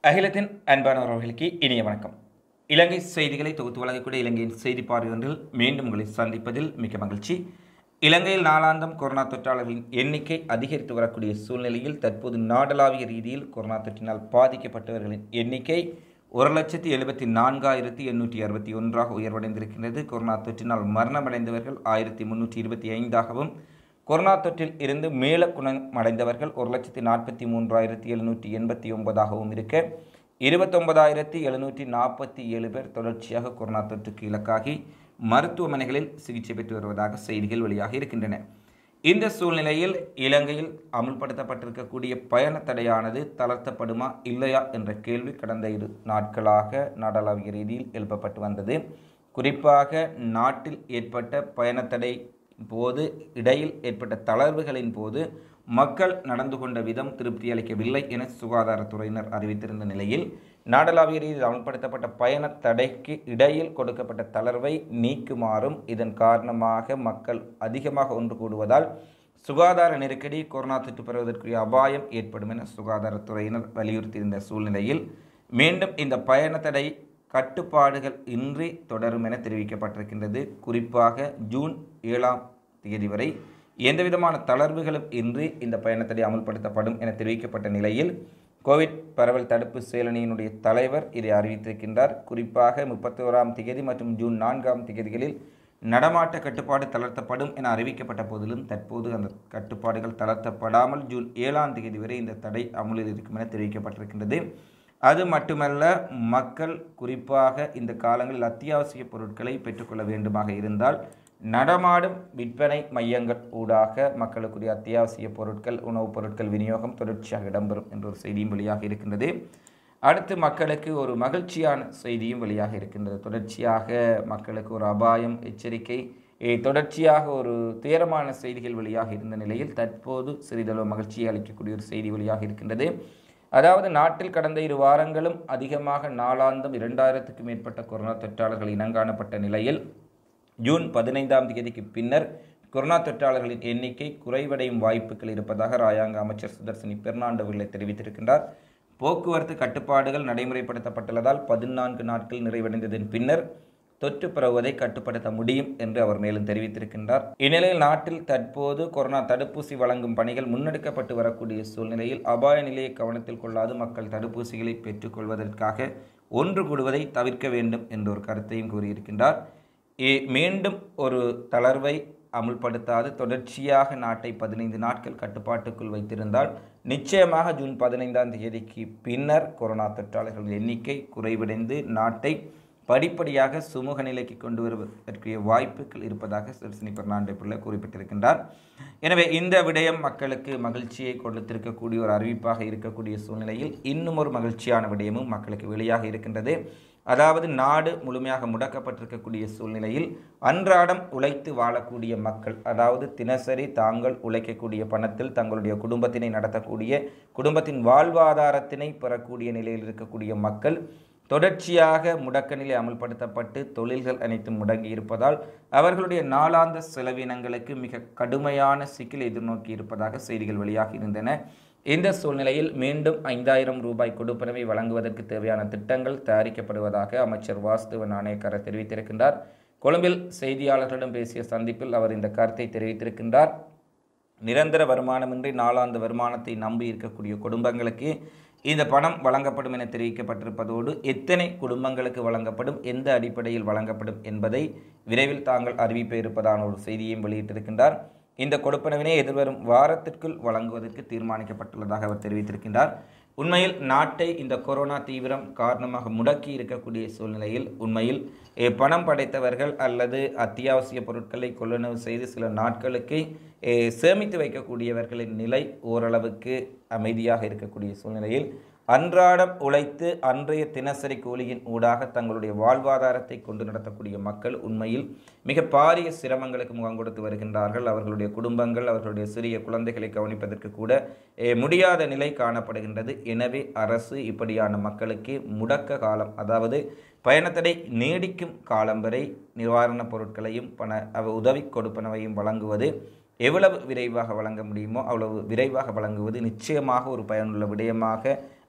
அகிலத்தின் அன்பானவர்களுக்கு இனிய வணக்கம் இலங்கை செய்திகளை தொகுத்து வழங்கக்கூடிய இலங்கையின் செய்தி பார்வையொன்றில் மீண்டும் உங்களை சந்திப்பதில் மிக்க மகிழ்ச்சி இலங்கையில் நாளாந்தம் கொரோனா தொற்றாளர்களின் எண்ணிக்கை அதிகரித்து வரக்கூடிய சூழ்நிலையில் தற்போது நாடளாவிய ரீதியில் கொரோனா தொற்றினால் பாதிக்கப்பட்டவர்களின் எண்ணிக்கை ஒரு லட்சத்தி எழுபத்தி நான்காயிரத்தி எண்ணூற்றி அறுபத்தி ஒன்றாக உயர்வடைந்திருக்கின்றது கொரோனா தொற்றினால் மரணமடைந்தவர்கள் ஆயிரத்தி முன்னூற்றி இருபத்தி ஐந்தாகவும் கொரோனா தொற்றில் இருந்து மேல குணமடைந்தவர்கள் ஒரு லட்சத்தி நாற்பத்தி மூன்றாயிரத்தி எழுநூற்றி எண்பத்தி ஒன்பதாகவும் இருக்க இருபத்தொன்பதாயிரத்தி எழுநூற்றி நாற்பத்தி ஏழு பேர் தொடர்ச்சியாக கொரோனா தொற்றுக்கு இலக்காகி மருத்துவமனைகளில் சிகிச்சை பெற்று வருவதாக செய்திகள் வெளியாக இருக்கின்றன இந்த சூழ்நிலையில் இலங்கையில் அமுல்படுத்தப்பட்டிருக்கக்கூடிய பயண தடையானது தளர்த்தப்படுமா இல்லையா என்ற கேள்வி கடந்த இரு நாட்களாக நாடாளாவிய ரீதியில் எழுப்பப்பட்டு வந்தது குறிப்பாக நாட்டில் ஏற்பட்ட பயணத்தடை போது இடையில் ஏற்பட்ட தளர்வுகளின் போது மக்கள் நடந்து கொண்ட விதம் திருப்தி அளிக்கவில்லை என சுகாதாரத்துறையினர் அறிவித்திருந்த நிலையில் நாடளாவிய ரீதியில் அமல்படுத்தப்பட்ட பயண தடைக்கு இடையில் கொடுக்கப்பட்ட தளர்வை நீக்குமாறும் இதன் காரணமாக மக்கள் அதிகமாக ஒன்று கூடுவதால் சுகாதார நெருக்கடி கொரோனா தொற்று பெறுவதற்குரிய அபாயம் ஏற்படும் என சுகாதாரத்துறையினர் வலியுறுத்தியிருந்த சூழ்நிலையில் மீண்டும் இந்த பயண தடை கட்டுப்பாடுகள் இன்றி தொடரும் என தெரிவிக்கப்பட்டிருக்கின்றது குறிப்பாக ஜூன் ஏழாம் தேதி வரை எந்தவிதமான தளர்வுகளும் இன்றி இந்த பயணத்தடை அமல்படுத்தப்படும் என தெரிவிக்கப்பட்ட நிலையில் கோவிட் பரவல் தடுப்பு செயலணியினுடைய தலைவர் இதை அறிவித்திருக்கின்றார் குறிப்பாக முப்பத்தி ஓராம் திகதி மற்றும் ஜூன் நான்காம் திகதிகளில் நடமாட்ட கட்டுப்பாடு தளர்த்தப்படும் என அறிவிக்கப்பட்ட போதிலும் தற்போது அந்த கட்டுப்பாடுகள் தளர்த்தப்படாமல் ஜூன் ஏழாம் தேதி வரை இந்த தடை அமுலில் இருக்கும் என தெரிவிக்கப்பட்டிருக்கின்றது அது மட்டுமல்ல மக்கள் குறிப்பாக இந்த காலங்களில் அத்தியாவசிய பொருட்களை பெற்றுக்கொள்ள வேண்டுமாக இருந்தால் நடமாடும் விற்பனை மையங்கள் ஊடாக மக்களுக்குரிய அத்தியாவசிய பொருட்கள் உணவுப் பொருட்கள் விநியோகம் தொடர்ச்சியாக இடம்பெறும் என்ற ஒரு செய்தியும் வெளியாக இருக்கின்றது அடுத்து மக்களுக்கு ஒரு மகிழ்ச்சியான செய்தியும் வெளியாக இருக்கின்றது தொடர்ச்சியாக மக்களுக்கு ஒரு அபாயம் எச்சரிக்கை தொடர்ச்சியாக ஒரு துயரமான செய்திகள் வெளியாக இருந்த நிலையில் தற்போது சிறிதளவு மகிழ்ச்சியை அளிக்கக்கூடிய ஒரு செய்தி வெளியாக இருக்கின்றது அதாவது நாட்டில் கடந்த இரு வாரங்களும் அதிகமாக நாளாந்தம் இரண்டாயிரத்துக்கும் மேற்பட்ட கொரோனா தொற்றாளர்கள் இனங்காணப்பட்ட நிலையில் ஜூன் பதினைந்தாம் தேதிக்கு பின்னர் கொரோனா தொற்றாளர்களின் எண்ணிக்கை குறைவடையும் வாய்ப்புகள் இருப்பதாக ராயாங்க அமைச்சர் சுதர்சனி பெர்னாண்டோ தெரிவித்திருக்கின்றார் போக்குவரத்து கட்டுப்பாடுகள் நடைமுறைப்படுத்தப்பட்டுள்ளதால் பதினான்கு நாட்கள் நிறைவடைந்ததன் பின்னர் தொற்று பரவுவதை கட்டுப்படுத்த முடியும் என்று அவர் மேலும் தெரிவித்திருக்கின்றார் இந்நிலையில் நாட்டில் தற்போது கொரோனா தடுப்பூசி வழங்கும் பணிகள் முன்னெடுக்கப்பட்டு வரக்கூடிய சூழ்நிலையில் அபாய நிலையை கவனத்தில் கொள்ளாது மக்கள் தடுப்பூசிகளை பெற்றுக்கொள்வதற்காக ஒன்று கூடுவதை தவிர்க்க வேண்டும் என்ற ஒரு கருத்தையும் கூறியிருக்கின்றார் மீண்டும் ஒரு தளர்வை அமுல்படுத்தாது தொடர்ச்சியாக நாட்டை பதினைந்து நாட்கள் கட்டுப்பாட்டுக்குள் வைத்திருந்தால் நிச்சயமாக ஜூன் பதினைந்தாம் தேதிக்கு பின்னர் கொரோனா தொற்றாளர்களின் எண்ணிக்கை குறைவடைந்து நாட்டை படிப்படியாக சுமூக நிலைக்கு கொண்டு வருவதற்குரிய வாய்ப்புகள் இருப்பதாக சிறுசினி பெர்னாண்டே பிள்ளை குறிப்பிட்டிருக்கின்றார் எனவே இந்த விடயம் மக்களுக்கு மகிழ்ச்சியை கொடுத்திருக்கக்கூடிய ஒரு அறிவிப்பாக இருக்கக்கூடிய சூழ்நிலையில் இன்னும் ஒரு மகிழ்ச்சியான விடயமும் மக்களுக்கு வெளியாக இருக்கின்றது அதாவது நாடு முழுமையாக முடக்கப்பட்டிருக்கக்கூடிய சூழ்நிலையில் அன்றாடம் உழைத்து வாழக்கூடிய மக்கள் அதாவது தினசரி தாங்கள் உழைக்கக்கூடிய பணத்தில் தங்களுடைய குடும்பத்தினை நடத்தக்கூடிய குடும்பத்தின் வாழ்வாதாரத்தினை பெறக்கூடிய நிலையில் இருக்கக்கூடிய மக்கள் தொடர்ச்சியாக முடக்க நிலை அமல்படுத்தப்பட்டு தொழில்கள் அனைத்தும் முடங்கி இருப்பதால் அவர்களுடைய நாளாந்த செலவினங்களுக்கு மிக கடுமையான சிக்கல் எதிர்நோக்கி இருப்பதாக செய்திகள் வெளியாக இருந்தன இந்த சூழ்நிலையில் மீண்டும் ஐந்தாயிரம் ரூபாய் கொடுப்பனவை வழங்குவதற்கு தேவையான திட்டங்கள் தயாரிக்கப்படுவதாக அமைச்சர் வாஸ்துவ நாணயக்கார தெரிவித்திருக்கின்றார் கொழும்பில் செய்தியாளர்களிடம் பேசிய சந்திப்பில் அவர் இந்த கருத்தை தெரிவித்திருக்கின்றார் நிரந்தர வருமானமின்றி நாளாந்த வருமானத்தை நம்பி இருக்கக்கூடிய குடும்பங்களுக்கு இந்த பணம் வழங்கப்படும் என தெரிவிக்கப்பட்டிருப்பதோடு எத்தனை குடும்பங்களுக்கு வழங்கப்படும் எந்த அடிப்படையில் வழங்கப்படும் என்பதை விரைவில் தாங்கள் அறிவிப்ப இருப்பதான ஒரு செய்தியையும் வெளியிட்டிருக்கின்றார் இந்த கொடுப்பனவினை எதிர்வரும் வாரத்திற்குள் வழங்குவதற்கு தீர்மானிக்கப்பட்டுள்ளதாக அவர் தெரிவித்திருக்கின்றார் உண்மையில் நாட்டை இந்த கொரோனா தீவிரம் காரணமாக முடக்கி இருக்கக்கூடிய சூழ்நிலையில் உண்மையில் பணம் படைத்தவர்கள் அல்லது அத்தியாவசிய பொருட்களை கொள்ளுணவு செய்து சில நாட்களுக்கு சேமித்து வைக்கக்கூடியவர்களின் நிலை ஓரளவுக்கு அமைதியாக இருக்கக்கூடிய சூழ்நிலையில் அன்றாடம் உழைத்து அன்றைய தினசரி கூலியின் ஊடாக தங்களுடைய வாழ்வாதாரத்தை கொண்டு நடத்தக்கூடிய மக்கள் உண்மையில் மிக பாரிய சிரமங்களுக்கு முகம் கொடுத்து வருகின்றார்கள் அவர்களுடைய குடும்பங்கள் அவர்களுடைய சிறிய குழந்தைகளை கவனிப்பதற்கு கூட முடியாத நிலை காணப்படுகின்றது எனவே அரசு இப்படியான மக்களுக்கு முடக்க காலம் அதாவது பயணத்தடை நீடிக்கும் காலம் வரை நிவாரணப் பொருட்களையும் பண உதவி கொடுப்பனவையும் வழங்குவது எவ்வளவு விரைவாக வழங்க முடியுமோ அவ்வளவு விரைவாக வழங்குவது நிச்சயமாக ஒரு பயனுள்ள விடயமாக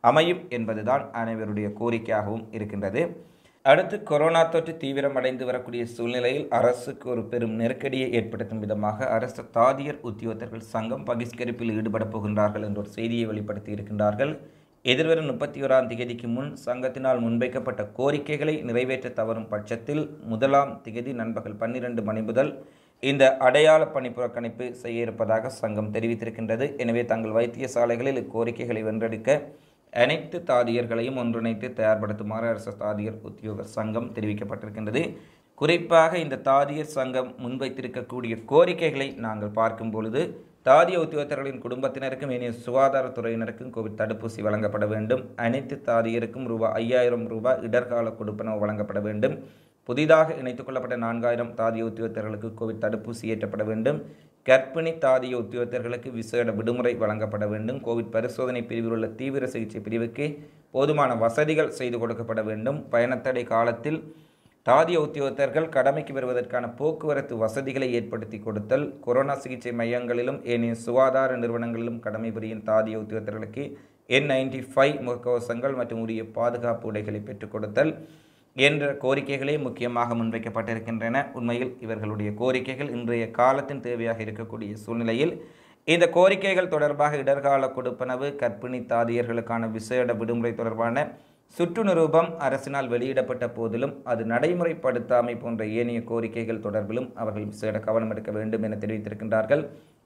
அமையும் என்பதுதான் அனைவருடைய கோரிக்கையாகவும் இருக்கின்றது அடுத்து கொரோனா தொற்று தீவிரமடைந்து வரக்கூடிய சூழ்நிலையில் அரசுக்கு ஒரு பெரும் நெருக்கடியை ஏற்படுத்தும் விதமாக அரசு தாதியர் உத்தியோகத்தர்கள் சங்கம் பகிஷ்கரிப்பில் ஈடுபடப் போகின்றார்கள் என்ற ஒரு செய்தியை வெளிப்படுத்தி இருக்கின்றார்கள் எதிர்வரும் முப்பத்தி ஓராம் திகதிக்கு முன் சங்கத்தினால் முன்வைக்கப்பட்ட கோரிக்கைகளை நிறைவேற்ற தவறும் பட்சத்தில் முதலாம் திகதி நண்பகல் பன்னிரண்டு மணி முதல் இந்த அடையாள பணி புறக்கணிப்பு செய்ய இருப்பதாக சங்கம் தெரிவித்திருக்கின்றது எனவே தங்கள் வைத்தியசாலைகளில் இக்கோரிக்கைகளை வென்றெடுக்க அனைத்து தாதியர்களையும் ஒன்றிணைத்து தயார்படுத்துமாறு அரசு தாதியர் உத்தியோக சங்கம் தெரிவிக்கப்பட்டிருக்கின்றது குறிப்பாக இந்த தாதியர் சங்கம் முன்வைத்திருக்கக்கூடிய கோரிக்கைகளை நாங்கள் பார்க்கும் பொழுது தாதிய உத்தியோகத்தர்களின் குடும்பத்தினருக்கும் இனிய சுகாதாரத்துறையினருக்கும் கோவிட் தடுப்பூசி வழங்கப்பட வேண்டும் அனைத்து தாதியருக்கும் ரூபாய் ஐயாயிரம் ரூபாய் இடர்கால கொடுப்பனவு வழங்கப்பட வேண்டும் புதிதாக இணைத்துக் கொள்ளப்பட்ட நான்காயிரம் தாதிய உத்தியோகத்தர்களுக்கு கோவிட் தடுப்பூசி ஏற்றப்பட வேண்டும் கர்ப்பிணி தாதிய உத்தியோகத்தர்களுக்கு விசேட விடுமுறை வழங்கப்பட வேண்டும் கோவிட் பரிசோதனை பிரிவில் உள்ள தீவிர சிகிச்சை பிரிவுக்கு போதுமான வசதிகள் செய்து கொடுக்கப்பட வேண்டும் பயணத்தடை காலத்தில் தாதிய உத்தியோகத்தர்கள் கடமைக்கு வருவதற்கான போக்குவரத்து வசதிகளை ஏற்படுத்தி கொடுத்தல் கொரோனா சிகிச்சை மையங்களிலும் ஏனைய சுகாதார நிறுவனங்களிலும் கடமை புரியும் தாதிய உத்தியோகத்தர்களுக்கு என் நைன்டி ஃபைவ் முகக்கவசங்கள் மற்றும் உரிய பாதுகாப்பு உடைகளை பெற்றுக் கொடுத்தல் என்ற கோரிக்கைகளே முக்கியமாக முன்வைக்கப்பட்டிருக்கின்றன உண்மையில் இவர்களுடைய கோரிக்கைகள் இன்றைய காலத்தின் தேவையாக இருக்கக்கூடிய சூழ்நிலையில் இந்த கோரிக்கைகள் தொடர்பாக இடர்கால கொடுப்பனவு கர்ப்பிணி தாதியர்களுக்கான விசேட விடுமுறை தொடர்பான சுற்று நிரூபம் அரசினால் வெளியிடப்பட்ட போதிலும் அது நடைமுறைப்படுத்தாமை போன்ற ஏனைய கோரிக்கைகள் தொடர்பிலும் அவர்கள் விசேட கவனம் எடுக்க வேண்டும் என தெரிவித்திருக்கின்றார்கள்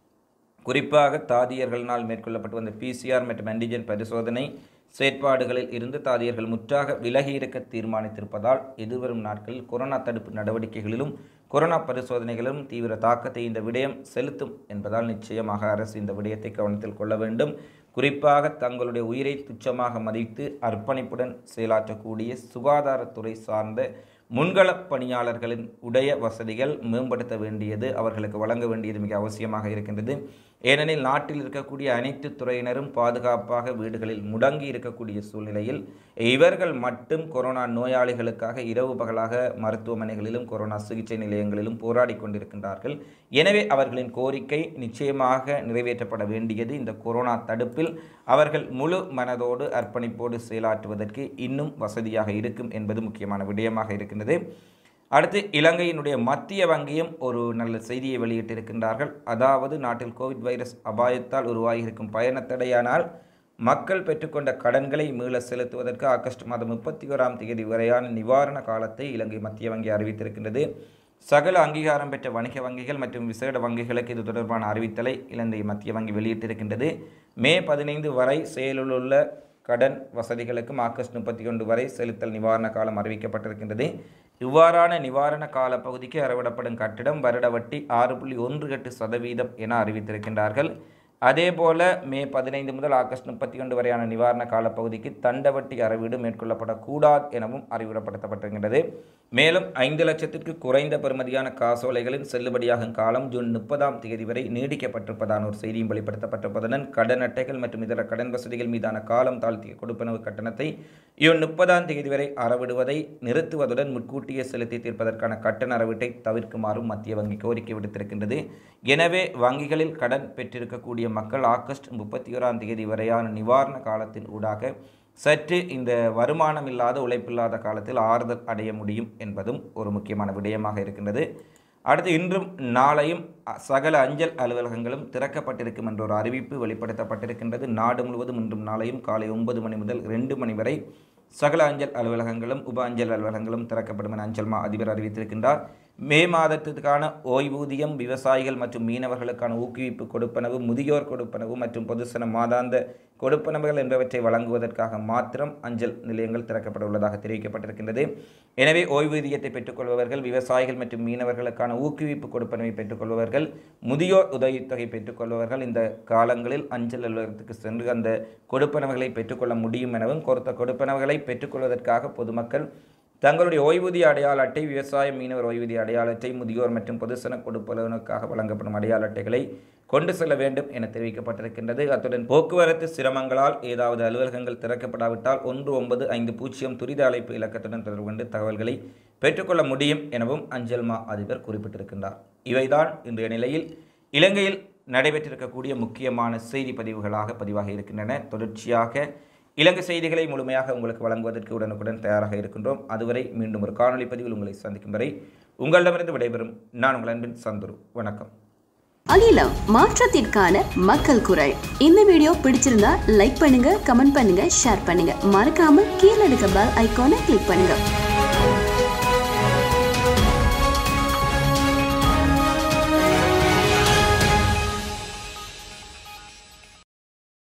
குறிப்பாக தாதியர்களினால் மேற்கொள்ளப்பட்டு வந்த பிசிஆர் மற்றும் ஆன்டிஜென் பரிசோதனை செயற்பாடுகளில் இருந்து தாதியர்கள் முற்றாக விலகி இருக்க தீர்மானித்திருப்பதால் எதிர்வரும் நாட்களில் கொரோனா தடுப்பு நடவடிக்கைகளிலும் கொரோனா பரிசோதனைகளிலும் தீவிர தாக்கத்தை இந்த விடயம் செலுத்தும் என்பதால் நிச்சயமாக அரசு இந்த விடயத்தை கவனத்தில் கொள்ள வேண்டும் குறிப்பாக தங்களுடைய உயிரை துச்சமாக மதித்து அர்ப்பணிப்புடன் செயலாற்றக்கூடிய சுகாதாரத்துறை சார்ந்த முன்களப் பணியாளர்களின் உடைய வசதிகள் மேம்படுத்த வேண்டியது அவர்களுக்கு வழங்க வேண்டியது மிக அவசியமாக இருக்கின்றது ஏனெனில் நாட்டில் இருக்கக்கூடிய அனைத்து துறையினரும் பாதுகாப்பாக வீடுகளில் முடங்கி இருக்கக்கூடிய சூழ்நிலையில் இவர்கள் மட்டும் கொரோனா நோயாளிகளுக்காக இரவு பகலாக மருத்துவமனைகளிலும் கொரோனா சிகிச்சை நிலையங்களிலும் போராடி கொண்டிருக்கின்றார்கள் எனவே அவர்களின் கோரிக்கை நிச்சயமாக நிறைவேற்றப்பட வேண்டியது இந்த கொரோனா தடுப்பில் அவர்கள் முழு மனதோடு அர்ப்பணிப்போடு செயலாற்றுவதற்கு இன்னும் வசதியாக இருக்கும் என்பது முக்கியமான விடயமாக இருக்கின்றது அடுத்து இலங்கையினுடைய மத்திய வங்கியும் ஒரு நல்ல செய்தியை வெளியிட்டிருக்கின்றார்கள் அதாவது நாட்டில் கோவிட் வைரஸ் அபாயத்தால் உருவாகியிருக்கும் பயணத்தடையானால் மக்கள் பெற்றுக்கொண்ட கடன்களை மீள செலுத்துவதற்கு ஆகஸ்ட் மாதம் முப்பத்தி ஓராம் தேதி வரையான நிவாரண காலத்தை இலங்கை மத்திய வங்கி அறிவித்திருக்கின்றது சகல அங்கீகாரம் பெற்ற வணிக வங்கிகள் மற்றும் விசேட வங்கிகளுக்கு இது தொடர்பான அறிவித்தலை இலங்கை மத்திய வங்கி வெளியிட்டிருக்கின்றது மே பதினைந்து வரை செயலிலுள்ள கடன் வசதிகளுக்கும் ஆகஸ்ட் முப்பத்தி ஒன்று வரை செலுத்தல் நிவாரண காலம் அறிவிக்கப்பட்டிருக்கின்றது இவ்வாறான நிவாரண கால பகுதிக்கு அறவிடப்படும் கட்டிடம் வருட வட்டி ஆறு புள்ளி ஒன்று எட்டு சதவீதம் என அறிவித்திருக்கின்றார்கள் அதேபோல மே பதினைந்து முதல் ஆகஸ்ட் முப்பத்தி ஒன்று வரையான நிவாரண காலப்பகுதிக்கு தண்டவட்டி அறவீடு மேற்கொள்ளப்படக்கூடாது எனவும் அறிவுறுத்தப்பட்டிருக்கின்றது மேலும் ஐந்து லட்சத்திற்கு குறைந்த பெறுமதியான காசோலைகளின் செல்லுபடியாகும் காலம் ஜூன் முப்பதாம் தேதி வரை நீடிக்கப்பட்டிருப்பதான ஒரு செய்தியும் வெளிப்படுத்தப்பட்டிருப்பதுடன் கடன் அட்டைகள் மற்றும் இதர கடன் வசதிகள் மீதான காலம் தாழ்த்திய கொடுப்பனவு கட்டணத்தை ஜூன் முப்பதாம் தேதி வரை அறவிடுவதை நிறுத்துவதுடன் முன்கூட்டியே செலுத்தி தீர்ப்பதற்கான கட்டண அறவீட்டை தவிர்க்குமாறும் மத்திய வங்கி கோரிக்கை விடுத்திருக்கின்றது எனவே வங்கிகளில் கடன் பெற்றிருக்கக்கூடிய மக்கள் ஆகஸ்ட் முப்பத்தி ஓராம் தேதி வரையான நிவாரண காலத்தின் ஊடாக சற்று இந்த வருமானம் இல்லாத உழைப்பில்லாத காலத்தில் ஆறுதல் அடைய முடியும் என்பதும் ஒரு முக்கியமான விடயமாக இருக்கின்றது அடுத்து இன்றும் நாளையும் அ- சகல அஞ்சல் அலுவலகங்களும் திறக்கப்பட்டிருக்கும் என்ற ஒரு அறிவிப்பு வெளிப்படுத்தப்பட்டிருக்கின்றது நாடு முழுவதும் இன்றும் நாளையும் காலை ஒன்பது மணி முதல் ரெண்டு மணி வரை சகல அஞ்சல் அலுவலகங்களும் உப அஞ்சல் அலுவலகங்களும் திறக்கப்படும் என அஞ்சல் மா அதிபர் அறிவித்திருக்கின்றார் மே மாதத்திற்கான ஓய்வூதியம் விவசாயிகள் மற்றும் மீனவர்களுக்கான ஊக்குவிப்பு கொடுப்பனவு முதியோர் கொடுப்பனவு மற்றும் பொதுசன மாதாந்த கொடுப்பனவுகள் என்பவற்றை வழங்குவதற்காக மாத்திரம் அஞ்சல் நிலையங்கள் திறக்கப்பட உள்ளதாக தெரிவிக்கப்பட்டிருக்கின்றது எனவே ஓய்வூதியத்தை பெற்றுக்கொள்பவர்கள் விவசாயிகள் மற்றும் மீனவர்களுக்கான ஊக்குவிப்பு கொடுப்பனவை பெற்றுக்கொள்பவர்கள் முதியோர் உதவித்தொகை பெற்றுக்கொள்பவர்கள் இந்த காலங்களில் அஞ்சல் அலுவலகத்துக்கு சென்று அந்த கொடுப்பனவுகளை பெற்றுக்கொள்ள முடியும் எனவும் கொடுத்த கொடுப்பனவுகளை பெற்றுக்கொள்வதற்காக பொதுமக்கள் தங்களுடைய ஓய்வூதிய அடையாள அட்டை விவசாய மீனவர் ஓய்வூதிய அடையாள அட்டை முதியோர் மற்றும் பொதுசன கொடுப்பனவுக்காக வழங்கப்படும் அடையாள அட்டைகளை கொண்டு செல்ல வேண்டும் என தெரிவிக்கப்பட்டிருக்கின்றது அத்துடன் போக்குவரத்து சிரமங்களால் ஏதாவது அலுவலகங்கள் திறக்கப்படாவிட்டால் ஒன்று ஒன்பது ஐந்து பூஜ்ஜியம் துரித அழைப்பு இலக்கத்துடன் தொடர்பு கொண்டு தகவல்களை பெற்றுக்கொள்ள முடியும் எனவும் அஞ்சல் மா அதிபர் குறிப்பிட்டிருக்கின்றார் இவைதான் இன்றைய நிலையில் இலங்கையில் நடைபெற்றிருக்கக்கூடிய முக்கியமான செய்தி பதிவுகளாக பதிவாகி இருக்கின்றன தொடர்ச்சியாக இலங்கை செய்திகளை முழுமையாக உங்களுக்கு வழங்குவதற்கு உடனுக்குடன் தயாராக இருக்கின்றோம் அதுவரை மீண்டும் ஒரு காணொலி பதிவில் உங்களை சந்திக்கும் வரை உங்களிடமிருந்து விடைபெறும் நான் உங்கள் அன்பின் சந்துரு வணக்கம் அகிலம் மாற்றத்திற்கான மக்கள் குரல் இந்த வீடியோ பிடிச்சிருந்தா லைக் பண்ணுங்க கமெண்ட் பண்ணுங்க ஷேர் பண்ணுங்க மறக்காம கீழே இருக்க பெல் ஐகானை கிளிக் பண்ணுங்க